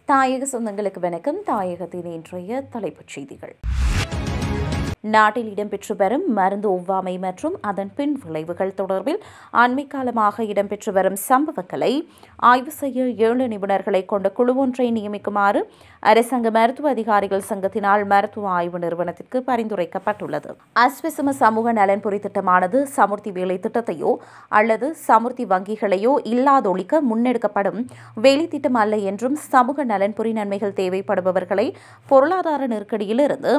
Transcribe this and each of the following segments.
தாயக சொந்தங்களுக்கு வணக்கம் தாயகத்தின் இன்றைய தலைப்புச் செய்திகள் நாட்டில் இடம்பெற்று வரும் மருந்து ஒவ்வாமை மற்றும் அதன் பின் விளைவுகள் தொடர்பில் அண்மை காலமாக இடம்பெற்று வரும் சம்பவங்களை ஆய்வு செய்ய ஏழு நிபுணர்களை கொண்ட குழு ஒன்றை நியமிக்குமாறு அரசாங்க மருத்துவ அதிகாரிகள் சங்கத்தினால் மருத்துவ ஆய்வு நிறுவனத்திற்கு பரிந்துரைக்கப்பட்டுள்ளது அஸ்விசம சமூக நலன்புரி திட்டமானது சமுர்த்தி வேலை திட்டத்தையோ அல்லது சமுர்த்தி வங்கிகளையோ இல்லாதொழிக்க முன்னெடுக்கப்படும் வேலை திட்டம் அல்ல என்றும் சமூக நலன்புரி நன்மைகள் தேவைப்படுபவர்களை பொருளாதார நெருக்கடியிலிருந்து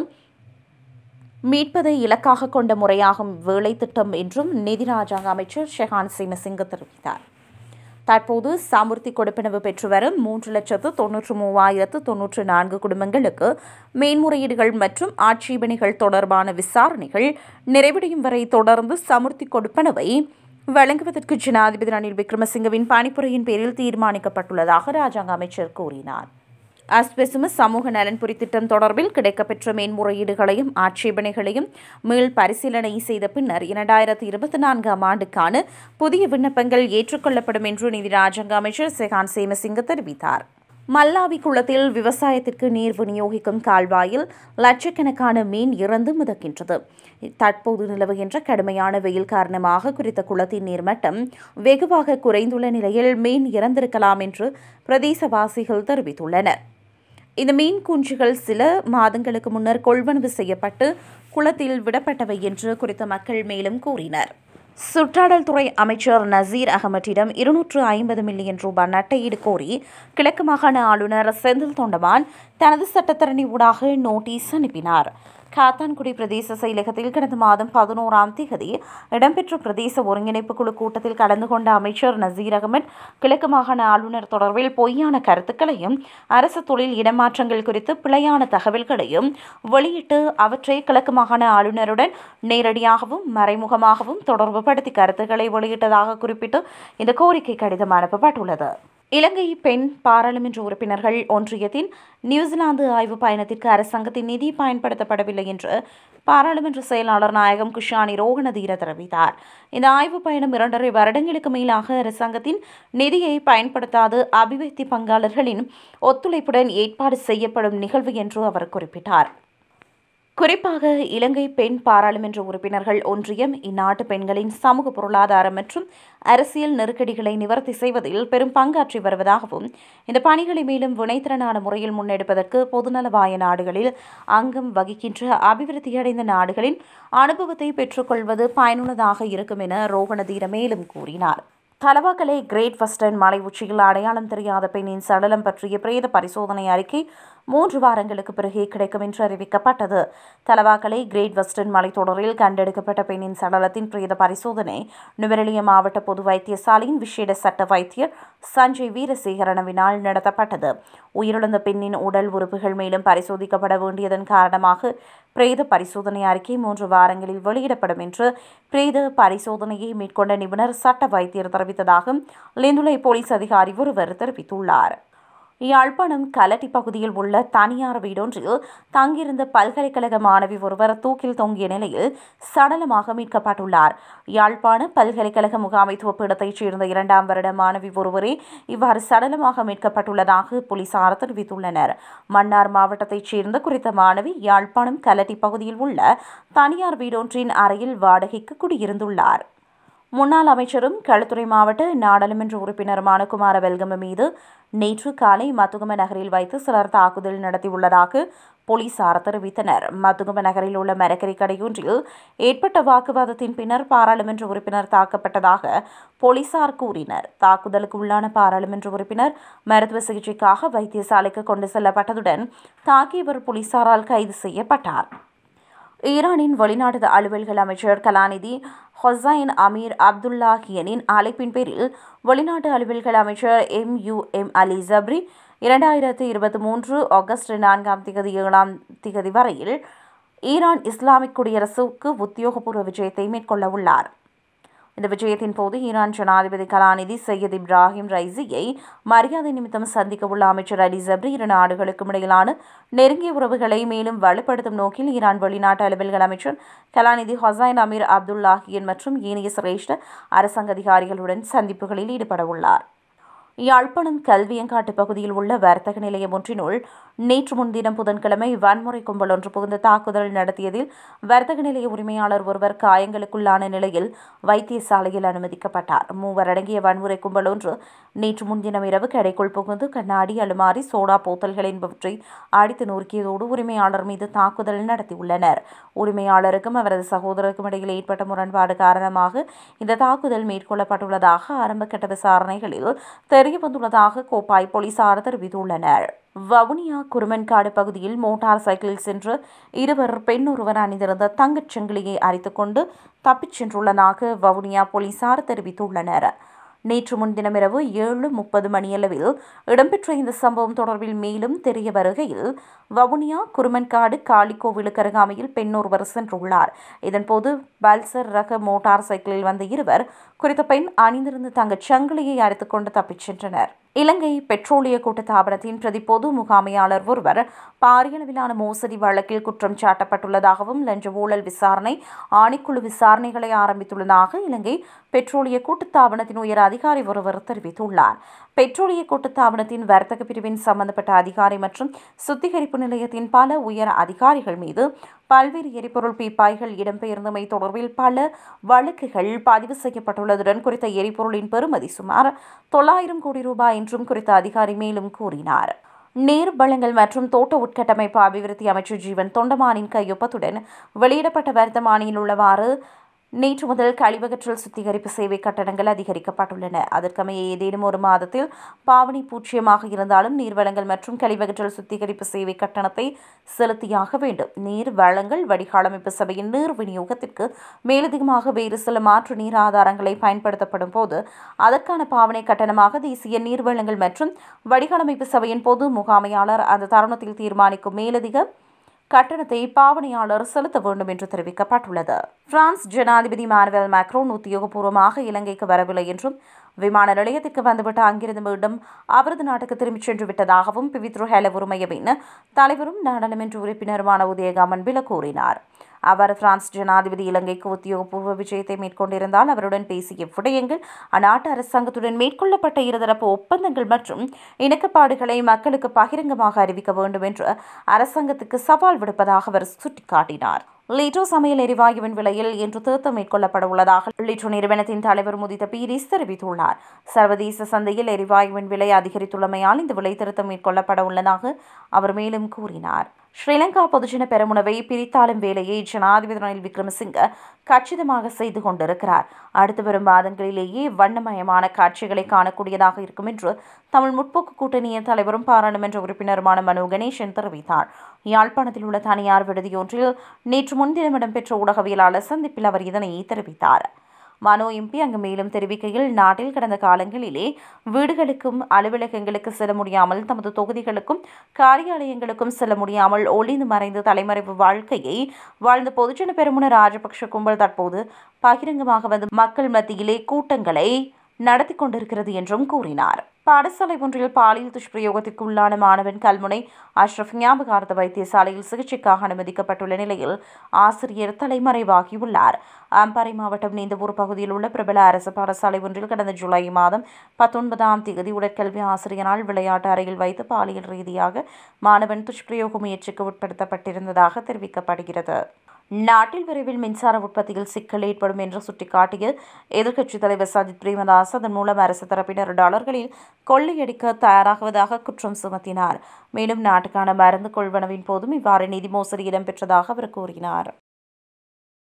மீட்பதை இலக்காக கொண்ட முறையாகும் வேலை திட்டம் என்றும் நிதி ராஜாங்க அமைச்சர் ஷெஹான் சிமசிங்க தெரிவித்தார் தற்போது சாமுர்த்தி கொடுப்பனவு பெற்று வரும் மூன்று லட்சத்து தொன்னூற்று மூவாயிரத்து தொன்னூற்று நான்கு குடும்பங்களுக்கு மேன்முறையீடுகள் மற்றும் ஆட்சேபனைகள் தொடர்பான விசாரணைகள் நிறைவடையும் வரை தொடர்ந்து சமுர்த்தி கொடுப்பனவை வழங்குவதற்கு ஜனாதிபதி ரணில் விக்ரமசிங்கவின் பணிப்புரையின் பேரில் தீர்மானிக்கப்பட்டுள்ளதாக ராஜாங்க அமைச்சர் கூறினார் அஸ்பெசும சமூக நலன்புரி திட்டம் தொடர்பில் கிடைக்கப்பெற்ற மேன்முறையீடுகளையும் ஆட்சேபனைகளையும் மீள் பரிசீலனை செய்த பின்னர் இரண்டாயிரத்தி இருபத்தி நான்காம் ஆண்டுக்கான புதிய விண்ணப்பங்கள் ஏற்றுக்கொள்ளப்படும் என்று நிதி ராஜாங்க அமைச்சர் செகான் சேமசிங்க தெரிவித்தார் மல்லாவி குளத்தில் விவசாயத்திற்கு நீர் விநியோகிக்கும் கால்வாயில் லட்சக்கணக்கான மீன் இறந்து மிதக்கின்றது தற்போது நிலவுகின்ற கடுமையான வெயில் காரணமாக குறித்த குளத்தின் நீர்மட்டம் வெகுவாக குறைந்துள்ள நிலையில் மீன் இறந்திருக்கலாம் என்று பிரதேசவாசிகள் தெரிவித்துள்ளனர் இந்த மீன் குஞ்சுகள் சில மாதங்களுக்கு முன்னர் கொள்வனவு செய்யப்பட்டு குளத்தில் விடப்பட்டவை என்று குறித்த மக்கள் மேலும் கூறினர் சுற்றாடல் துறை அமைச்சர் நசீர் அகமட்டிடம் இருநூற்று ஐம்பது மில்லியன் ரூபாய் நட்டையீடு கோரி கிழக்கு மாகாண ஆளுநர் செந்தில் தொண்டமான் தனது சட்டத்தரணி ஊடாக நோட்டீஸ் அனுப்பினார் காத்தான்குடி பிரதேச செயலகத்தில் கடந்த மாதம் பதினோராம் தேதி இடம்பெற்ற பிரதேச ஒருங்கிணைப்பு குழு கூட்டத்தில் கலந்து கொண்ட அமைச்சர் நசீர் அகமட் கிழக்கு மாகாண ஆளுநர் தொடர்பில் பொய்யான கருத்துக்களையும் அரசு தொழில் இடமாற்றங்கள் குறித்து பிழையான தகவல்களையும் வெளியிட்டு அவற்றை கிழக்கு மாகாண ஆளுநருடன் நேரடியாகவும் மறைமுகமாகவும் தொடர்புபடுத்தி கருத்துக்களை வெளியிட்டதாக குறிப்பிட்டு இந்த கோரிக்கை கடிதம் அனுப்பப்பட்டுள்ளது இலங்கை பெண் பாராளுமன்ற உறுப்பினர்கள் ஒன்றியத்தின் நியூசிலாந்து ஆய்வு பயணத்திற்கு அரசாங்கத்தின் நிதி பயன்படுத்தப்படவில்லை என்று பாராளுமன்ற செயலாளர் நாயகம் குஷானி ரோகணதீர தெரிவித்தார் இந்த ஆய்வு பயணம் இரண்டரை வருடங்களுக்கு மேலாக அரசாங்கத்தின் நிதியை பயன்படுத்தாது அபிவிருத்தி பங்காளர்களின் ஒத்துழைப்புடன் ஏற்பாடு செய்யப்படும் நிகழ்வு என்று அவர் குறிப்பிட்டார் குறிப்பாக இலங்கை பெண் பாராளுமன்ற உறுப்பினர்கள் ஒன்றியம் இந்நாட்டு பெண்களின் சமூக பொருளாதார மற்றும் அரசியல் நெருக்கடிகளை நிவர்த்தி செய்வதில் பெரும் பங்காற்றி வருவதாகவும் இந்த பணிகளை மேலும் வினைத்திறனான முறையில் முன்னெடுப்பதற்கு பொதுநலவாய நாடுகளில் அங்கம் வகிக்கின்ற அபிவிருத்தியடைந்த நாடுகளின் அனுபவத்தை பெற்றுக்கொள்வது பயனுள்ளதாக இருக்கும் என ரோகணதீர மேலும் கூறினார் தலவாக்கலை கிரேட் வெஸ்டர்ன் மலை உச்சியில் அடையாளம் தெரியாத பெண்ணின் சடலம் பற்றிய பிரேத பரிசோதனை அறிக்கை மூன்று வாரங்களுக்கு பிறகே கிடைக்கும் என்று அறிவிக்கப்பட்டது தலவாக்கலை கிரேட் வெஸ்டர்ன் மலைத்தொடரில் கண்டெடுக்கப்பட்ட பெண்ணின் சடலத்தின் பிரேத பரிசோதனை நுவரெலிய மாவட்ட பொது வைத்தியசாலையின் விசேட சட்ட வைத்தியர் சஞ்சய் வீரசேகரனவினால் நடத்தப்பட்டது உயிரிழந்த பெண்ணின் உடல் உறுப்புகள் மேலும் பரிசோதிக்கப்பட வேண்டியதன் காரணமாக பிரேத பரிசோதனை அறிக்கை மூன்று வாரங்களில் வெளியிடப்படும் என்று பிரேத பரிசோதனையை மேற்கொண்ட நிபுணர் சட்ட வைத்தியர் தெரிவித்ததாக லிந்துலை போலீஸ் அதிகாரி ஒருவர் தெரிவித்துள்ளார் யாழ்ப்பாணம் கலட்டி பகுதியில் உள்ள தனியார் வீடொன்றில் தங்கியிருந்த பல்கலைக்கழக மாணவி ஒருவர் தூக்கில் தொங்கிய நிலையில் சடலமாக மீட்கப்பட்டுள்ளார் யாழ்ப்பாண பல்கலைக்கழக முகாமைத்துவ பீடத்தைச் சேர்ந்த இரண்டாம் வருட மாணவி ஒருவரே இவ்வாறு சடலமாக மீட்கப்பட்டுள்ளதாக போலீசார் தெரிவித்துள்ளனர் மன்னார் மாவட்டத்தைச் சேர்ந்த குறித்த மாணவி யாழ்ப்பாணம் கலட்டி பகுதியில் உள்ள தனியார் வீடொன்றின் அறையில் வாடகைக்கு குடியிருந்துள்ளார் முன்னாள் அமைச்சரும் களுத்துறை மாவட்ட நாடாளுமன்ற உறுப்பினருமான குமார வெல்கம மீது நேற்று காலை மத்துகம நகரில் வைத்து சிலர் தாக்குதல் நடத்தியுள்ளதாக போலீசார் தெரிவித்தனர் மத்துகம நகரில் உள்ள மரக்கறி கடையொன்றில் ஏற்பட்ட வாக்குவாதத்தின் பின்னர் பாராளுமன்ற உறுப்பினர் தாக்கப்பட்டதாக போலீசார் கூறினர் தாக்குதலுக்கு உள்ளான பாராளுமன்ற உறுப்பினர் மருத்துவ சிகிச்சைக்காக வைத்தியசாலைக்கு கொண்டு செல்லப்பட்டதுடன் தாக்கியவர் போலீசாரால் கைது செய்யப்பட்டார் ஈரானின் வெளிநாட்டு அலுவல்கள் அமைச்சர் கலாநிதி ஹொசைன் அமீர் அப்துல்லாஹியனின் அழைப்பின் பேரில் வெளிநாட்டு அலுவல்கள் அமைச்சர் M U M Ali Sabry இரண்டாயிரத்து இருபத்தி மூன்று ஆகஸ்ட் நான்காம் திகதி ஏழாம் திகதி வரையில் ஈரான் இஸ்லாமிக் குடியரசுக்கு உத்தியோகபூர்வ விஜயத்தை மேற்கொள்ள உள்ளார் இந்த விஜயத்தின் போது ஈரான் ஜனாதிபதி கலாநிதி சையத் இப்ராஹிம் ரைசியை மரியாதை நிமித்தம் சந்திக்க உள்ள அமைச்சர் அலி ஜப்ரி இரு நாடுகளுக்கும் இடையிலான நெருங்கிய உறவுகளை மேலும் வலுப்படுத்தும் நோக்கில் ஈரான் வெளிநாட்டு அலுவல்கள் அமைச்சர் கலாநிதி ஹொசைன் அமீர் அப்துல்லாஹியன் மற்றும் ஏனைய சிரேஷ்ட அரசாங்க அதிகாரிகளுடன் சந்திப்புகளில் ஈடுபட உள்ளார் யாழ்ப்பாணம் கல்வியங்காட்டு பகுதியில் உள்ள வர்த்தக நிலையம் ஒன்றினுள் நேற்று முன்தினம் புதன்கிழமை வன்முறை கும்பல் ஒன்று புகுந்து தாக்குதல் நடத்தியதில் வர்த்தக நிலைய உரிமையாளர் ஒருவர் காயங்களுக்குள்ளான நிலையில் வைத்தியசாலையில் அனுமதிக்கப்பட்டார் மூவர் அடங்கிய வன்முறை கும்பல் ஒன்று நேற்று முன்தினம் இரவு கடைக்குள் புகுந்து கண்ணாடி அலுமாரி சோடா போத்தல்கள் என்பவற்றை அடித்து நொறுக்கியதோடு உரிமையாளர் மீது தாக்குதல் நடத்தியுள்ளனர் உரிமையாளருக்கும் அவரது சகோதரருக்கும் இடையில் ஏற்பட்ட முரண்பாடு காரணமாக இந்த தாக்குதல் மேற்கொள்ளப்பட்டுள்ளதாக ஆரம்பகட்ட விசாரணைகளில் தெரிய வந்துள்ளதாக கோப்பாய் போலீசார் தெரிவித்துள்ளனர் வவுனியா குருமன்காடு பகுதியில் மோட்டார் சைக்கிளில் சென்று இருவர் பெண் ஒருவர் அணிந்திருந்த தங்கச் சங்கிலியை அரித்துக்கொண்டு தப்பிச் சென்றுள்ளதாக வவுனியா போலீசார் தெரிவித்துள்ளனர் நேற்று முன்தினம் இரவு ஏழு முப்பது மணியளவில் இடம்பெற்ற இந்த சம்பவம் தொடர்பில் மேலும் தெரிய வருகையில் வவுனியா குருமன்காடு காளிக்கோவிலுக்கு அருகாமையில் பெண் ஒருவர் சென்றுள்ளார் இதன்போது பல்சர் ரக மோட்டார் சைக்கிளில் வந்த இருவர் குறித்த பெண் அணிந்திருந்த தங்கச் சங்கிலியை அறுத்துக்கொண்டு தப்பிச் சென்றனர் இலங்கை பெட்ரோலிய கூட்டுத்தாபனத்தின் பிரதி பொது முகாமையாளர் ஒருவர் பாரியளவிலான மோசடி வழக்கில் குற்றம் சாட்டப்பட்டுள்ளதாகவும் லஞ்ச ஊழல் விசாரணை ஆணைக்குழு விசாரணைகளை ஆரம்பித்துள்ளதாக இலங்கை பெட்ரோலிய கூட்டுத்தாபனத்தின் உயர் அதிகாரி ஒருவர் தெரிவித்துள்ளார் பெட்ரோலிய கூட்டுத்தாபனத்தின் வர்த்தக பிரிவின் சம்பந்தப்பட்ட அதிகாரி மற்றும் சுத்திகரிப்பு நிலையத்தின் பல உயர் அதிகாரிகள் மீது பல்வேறு எரிபொருள் பீப்பாய்கள் இடம்பெயர்ந்தமை தொடர்பில் பல வழக்குகள் பதிவு செய்யப்பட்டுள்ளதுடன் குறித்த எரிபொருளின் பெறுமதி சுமார் தொள்ளாயிரம் கோடி ரூபாய் என்றும் குறித்த அதிகாரி மேலும் கூறினார் நீர் வளங்கள் மற்றும் தோட்ட உட்கட்டமைப்பு அபிவிருத்தி அமைச்சர் ஜீவன் தொண்டமானின் கையொப்பத்துடன் வெளியிடப்பட்ட வர்த்தமானியில் உள்ளவாறு நேற்று முதல் கழிவகற்றல் சுத்திகரிப்பு சேவை கட்டணங்கள் அதிகரிக்கப்பட்டுள்ளன அதற்கமைய ஏதேனும் ஒரு மாதத்தில் பாவனை பூஜ்ஜியமாக இருந்தாலும் நீர்வளங்கள் மற்றும் கழிவகற்றல் சுத்திகரிப்பு சேவை கட்டணத்தை செலுத்தியாக வேண்டும் நீர் வளங்கள் வடிகாலமைப்பு சபையின் நீர் விநியோகத்திற்கு மேலதிகமாக வேறு சில மாற்று நீர் ஆதாரங்களை பயன்படுத்தப்படும் போது அதற்கான பாவனை கட்டணமாக தேசிய நீர்வளங்கள் மற்றும் வடிகாலமைப்பு சபையின் பொது முகாமையாளர் அந்த தருணத்தில் தீர்மானிக்கும் மேலதிக கட்டணத்தை பாவனையாளர் செலுத்த வேண்டும் என்று தெரிவிக்கப்பட்டுள்ளது பிரான்ஸ் ஜனாதிபதி மானுவல் மேக்ரோன் உத்தியோகபூர்வமாக இலங்கைக்கு வரவில்லை என்றும் விமான நிலையத்திற்கு வந்துவிட்டு அங்கிருந்து மீண்டும் அவரது நாட்டுக்கு திரும்பிச் சென்று விட்டதாகவும் பிவித்ரு ஹெல உரிமையவின் தலைவரும் நாடாளுமன்ற உறுப்பினருமான உதயகாமன் பில கூறினார் அவர் பிரான்ஸ் ஜனாதிபதி இலங்கைக்கு உத்தியோகபூர்வ விஜயத்தை மேற்கொண்டிருந்தால் அவருடன் பேசிய விடயங்கள் அந்நாட்டு அரசாங்கத்துடன் மேற்கொள்ளப்பட்ட இருதரப்பு ஒப்பந்தங்கள் மற்றும் இணக்கப்பாடுகளை மக்களுக்கு பகிரங்கமாக அறிவிக்க வேண்டும் என்று அரசாங்கத்துக்கு சவால் விடுப்பதாக அவர் சுட்டிக்காட்டினார் லிட்டோ சமையல் எரிவாயுவின் விலையில் இன்று திருத்தம் மேற்கொள்ளப்பட உள்ளதாக லிட்டோ நிறுவனத்தின் தலைவர் முதித்த பீரிஸ் தெரிவித்துள்ளார் சர்வதேச சந்தையில் எரிவாயுவின் விலை அதிகரித்துள்ளமையால் இந்த விலை திருத்தம் மேற்கொள்ளப்பட உள்ளதாக அவர் மேலும் கூறினார் ஸ்ரீலங்கா பொதுஜன பெரமுனவை பிரித்தாளும் வேலையை ஜனாதிபதி ரணில் விக்ரமசிங்க கச்சிதமாக செய்து கொண்டிருக்கிறார் அடுத்து வரும் மாதங்களிலேயே வண்ணமயமான காட்சிகளை காணக்கூடியதாக இருக்கும் என்று தமிழ் முற்போக்கு கூட்டணியின் தலைவரும் பாராளுமன்ற உறுப்பினருமான மனோ கணேசன் தெரிவித்தார் யாழ்ப்பாணத்தில் உள்ள தனியார் விடுதியொன்றில் நேற்று முன்தினம் இடம்பெற்ற ஊடகவியலாளர் சந்திப்பில் அவர் இதனை தெரிவித்தார் மனோ எம்பி அங்கு மேலும் தெரிவிக்கையில் நாட்டில் கடந்த காலங்களிலே வீடுகளுக்கும் அலுவலகங்களுக்கு செல்ல முடியாமல் தமது தொகுதிகளுக்கும் காரியாலயங்களுக்கும் செல்ல முடியாமல் ஒளிந்து மறைந்து தலைமறைவு வாழ்க்கையை வாழ்ந்த பொதுஜன பெருமுன ராஜபக்ஷ கும்பல் தற்போது பகிரங்கமாக வந்து மக்கள் மத்தியிலே கூட்டங்களை நடத்தி கொண்டிருக்கிறது என்றும் கூறினார் பாடசாலை ஒன்றில் பாலியல் துஷ்பிரயோகத்திற்கு உள்ளான மாணவன் கல்முனை அஷ்ரஃப் ஞாபகார்த்த வைத்தியசாலையில் சிகிச்சைக்காக அனுமதிக்கப்பட்டுள்ள நிலையில் ஆசிரியர் தலைமறைவாகியுள்ளார் அம்பாறை மாவட்டம் நீந்தவூர் பகுதியில் உள்ள பிரபல அரசு பாடசாலை ஒன்றில் கடந்த ஜூலை மாதம் பத்தொன்பதாம் தேதி உடற்கல்வி ஆசிரியரால் விளையாட்டு அறையில் வைத்து பாலியல் ரீதியாக மாணவன் துஷ்பிரயோக முயற்சிக்கு உட்படுத்தப்பட்டிருந்ததாக தெரிவிக்கப்படுகிறது நாட்டில் விரைவில் மின்சார உற்பத்தியில் சிக்கல் ஏற்படும் என்று சுட்டிக்காட்டிய எதிர்க்கட்சித் தலைவர் சஜித் பிரேமதாஸ் அதன் மூலம் அரசு தரப்பினர் டாலர்களில் கொள்ளையடிக்க தயாராகுவதாக குற்றம் சுமத்தினார் மேலும் நாட்டுக்கான மருந்து கொள்வனவின் போதும் இவ்வாறு நிதி மோசடி இடம்பெற்றதாக அவர் கூறினார்